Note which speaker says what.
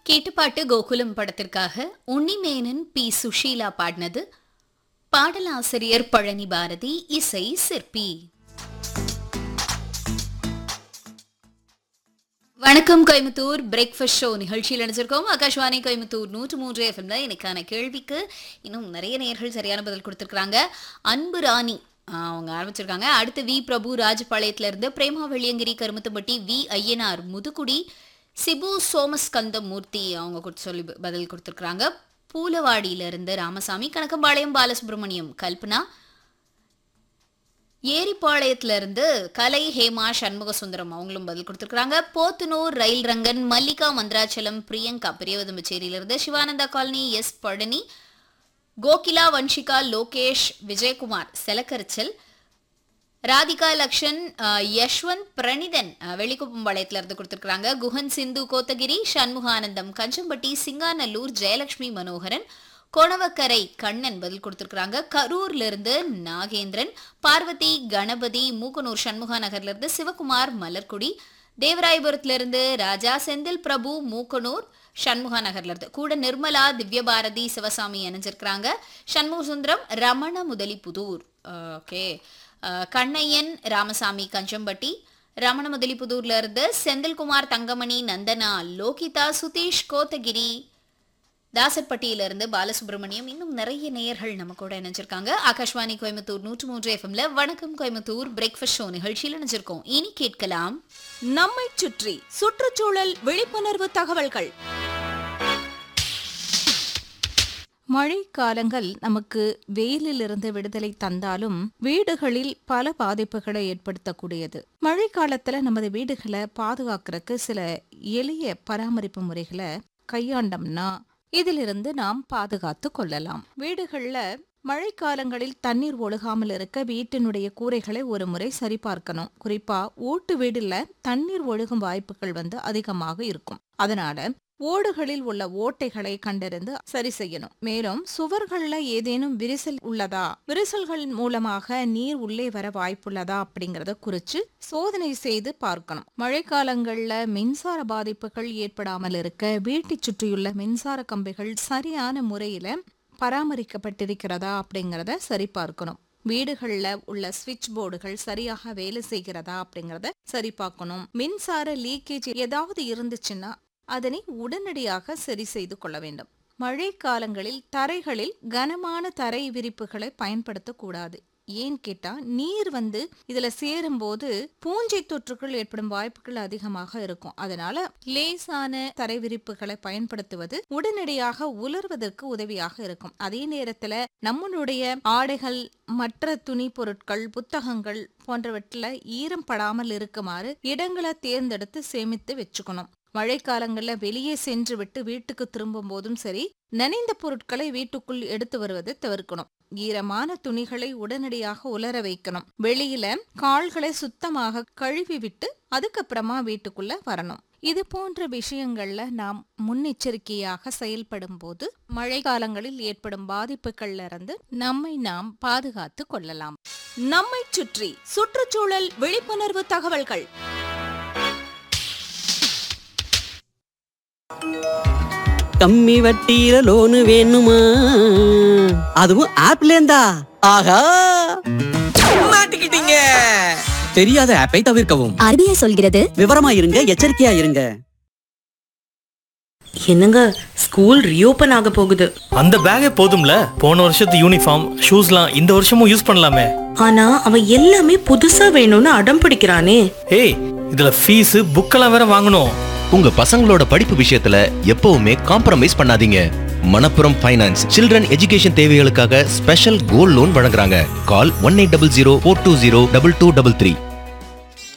Speaker 1: கேட்டுப்பாட்டு கோகுலம் படத்திற்காக உன்னிமேனன் பி சுஷீலா பாடினது பாடலாசிரியர் பழனி பாரதி இசை சிற்பி வணக்கம் கோயம்புத்தூர் பிரேக்ஃபாஸ்ட் ஷோ நிகழ்ச்சியில் நினைச்சிருக்கோம் ஆகாஷ்வாணி கோயம்புத்தூர் நூற்று மூன்று எஃப்எம்ல எனக்கான கேள்விக்கு இன்னும் நிறைய நேயர்கள் சரியான பதில் கொடுத்துருக்காங்க அன்பு ராணி ஆஹ் அவங்க ஆரம்பிச்சிருக்காங்க அடுத்து வி பிரபு ராஜபாளையத்துல இருந்து பிரேமா வெள்ளியங்கிரி கருமத்தம்பட்டி வி ஐயனார் முதுகுடி சிபு சோமஸ்கந்தம் மூர்த்தி அவங்க கொடுத்து சொல்லி ப- பதில் கொடுத்துருக்காங்க பூலவாடியில இருந்து ராமசாமி கணக்கம்பாளையம் பாலசுப்ரமணியம் கல்பனா ஏரிப்பாளையத்துல இருந்து கலை ஹேமா சண்முக சுந்தரம் அவங்களும் பதில் கொடுத்துருக்காங்க போத்தனூர் ரயில் ரங்கன் மல்லிகா மந்திராச்சலம் பிரியங்கா பெரியவதம்பச்சேரியில இருந்து சிவானந்தா காலனி எஸ் பழனி கோகிலா வன்ஷிகா லோகேஷ் விஜயகுமார் செலக்கரிச்சல் ராதிகா லக்ஷன் அஹ், யஷ்வந்த் பிரணிதன் அஹ், வெள்ளிக்குப்பம்பாளையத்துல இருந்து கொடுத்துருக்காங்க குஹன் சிந்து கோத்தகிரி சண்முகானந்தம் கஞ்சம்பட்டி சிங்காநல்லூர் ஜெயலட்சுமி மனோகரன் கொணவக்கரை கண்ணன் பதில் கொடுத்துருக்காங்க கரூர்ல இருந்து நாகேந்திரன் பார்வதி கணபதி மூக்கனூர் சண்முகா நகர்ல இருந்து சிவகுமார் மலர்குடி தேவராயபுரத்துல இருந்து ராஜா செந்தில் பிரபு மூக்கனூர் சண்முகா நகர்ல இருந்து கூட நிர்மலா திவ்யபாரதி சிவசாமி இணைஞ்சிருக்கிறாங்க சண்முக சுந்தரம் ரமண முதலி புதூர் ஓகே கண்ணையன் ராமசாமி கஞ்சம்பட்டி ரமண முதலிபுதூர்ல இருந்து செந்தில்குமார் தங்கமணி நந்தனா லோகிதா சுதீஷ் கோத்தகிரி தாசர்பட்டியில இருந்து பாலசுப்ரமணியம் இன்னும் நிறைய நேயர்கள் நம்ம கூட இணைஞ்சிருக்காங்க ஆகாஷ்வாணி கோயம்புத்தூர் நூற்று மூன்று எஃப்எம்ல வணக்கம் கோயம்புத்தூர் பிரேக்ஃபாஸ்ட் ஷோ நிகழ்ச்சியில் இணைஞ்சிருக்கோம் இனி கேட்கலாம்
Speaker 2: நம்மை சுற்றி சுற்றுச்சூழல் விழிப்புணர்வு தகவல்கள் மழை காலங்கள் நமக்கு வெயிலிலிருந்து விடுதலை தந்தாலும் வீடுகளில் பல பாதிப்புகளை ஏற்படுத்தக்கூடியது மழை காலத்துல நமது வீடுகளை பாதுகாக்கிறதுக்கு சில எளிய பராமரிப்பு முறைகளை கையாண்டோம்னா இதிலிருந்து நாம் பாதுகாத்து கொள்ளலாம் வீடுகள்ல மழைக்காலங்களில் தண்ணீர் ஒழுகாமல் இருக்க வீட்டினுடைய கூரைகளை ஒரு முறை சரிபார்க்கணும் குறிப்பா ஓட்டு வீடுல தண்ணீர் ஒழுகும் வாய்ப்புகள் வந்து அதிகமாக இருக்கும் அதனால ஓடுகளில் உள்ள ஓட்டைகளை கண்டறிந்து சரி செய்யணும் மேலும் சுவர்கள்ல ஏதேனும் விரிசல் உள்ளதா விரிசல்கள் மூலமாக நீர் உள்ளே வர வாய்ப்புள்ளதா அப்படிங்கறத குறிச்சு சோதனை செய்து பார்க்கணும் மழைக்காலங்கள்ல மின்சார பாதிப்புகள் ஏற்படாமல் இருக்க வீட்டை சுற்றியுள்ள மின்சார கம்பிகள் சரியான முறையில பராமரிக்கப்பட்டிருக்கிறதா அப்படிங்கறத சரி பார்க்கணும் வீடுகள்ல உள்ள சுவிட்ச் போர்டுகள் சரியாக வேலை செய்கிறதா அப்படிங்கறத சரி பார்க்கணும் மின்சார லீக்கேஜ் ஏதாவது இருந்துச்சுன்னா அதனை உடனடியாக சரி செய்து கொள்ள வேண்டும் மழை காலங்களில் தரைகளில் கனமான தரை விரிப்புகளை பயன்படுத்தக்கூடாது ஏன் கேட்டா நீர் வந்து இதுல சேரும்போது பூஞ்சை தொற்றுகள் ஏற்படும் வாய்ப்புகள் அதிகமாக இருக்கும் அதனால லேசான தரை விரிப்புகளை பயன்படுத்துவது உடனடியாக உலர்வதற்கு உதவியாக இருக்கும் அதே நேரத்துல நம்மளுடைய ஆடைகள் மற்ற துணி பொருட்கள் புத்தகங்கள் போன்றவற்றில் ஈரம் படாமல் இருக்குமாறு இடங்களை தேர்ந்தெடுத்து சேமித்து வச்சுக்கணும் மழைக்காலங்கள்ல வெளியே சென்று விட்டு வீட்டுக்கு திரும்பும் போதும் சரி நனைந்த பொருட்களை வீட்டுக்குள் எடுத்து வருவதை தவிர்க்கணும் ஈரமான துணிகளை உடனடியாக உலர வைக்கணும் வெளியில கால்களை சுத்தமாக கழுவி விட்டு அதுக்கப்புறமா வீட்டுக்குள்ள வரணும் இது போன்ற விஷயங்கள்ல நாம் முன்னெச்சரிக்கையாக செயல்படும் போது மழை காலங்களில் ஏற்படும் பாதிப்புகள்ல இருந்து நம்மை நாம் பாதுகாத்து கொள்ளலாம் நம்மை சுற்றி சுற்றுச்சூழல் விழிப்புணர்வு தகவல்கள்
Speaker 3: கம்மி வட்டியில லோனு வேணுமா அதுவும் ஆப்லேந்தா ஆஹா
Speaker 4: மாட்டிக்கிட்டீங்க தெரியாத ஆப்பை தவிர்க்கவும்
Speaker 5: ஆர்பிஐ சொல்கிறது
Speaker 3: விவரமா இருங்க எச்சரிக்கையா இருங்க
Speaker 6: என்னங்க ஸ்கூல் ரீஓபன் ஆக போகுது
Speaker 7: அந்த பேக்கே போதும்ல போன வருஷத்து யூனிஃபார்ம் ஷூஸ்லாம் இந்த வருஷமும் யூஸ் பண்ணலாமே
Speaker 6: ஆனா அவன் எல்லாமே புதுசா வேணும்னு அடம் பிடிக்கிறானே
Speaker 7: ஏய் இதுல ஃபீஸ் புக்கெல்லாம் வேற வாங்கணும்
Speaker 8: உங்க பசங்களோட படிப்பு விஷயத்துல எப்பவுமே காம்ப்ரமைஸ் பண்ணாதீங்க மணப்புரம் ஃபைனான்ஸ் சில்ட்ரன் எஜுகேஷன் தேவைகளுக்காக ஸ்பெஷல் கோல்ட் லோன் வழங்குறாங்க call one eight double zero four two zero double two double three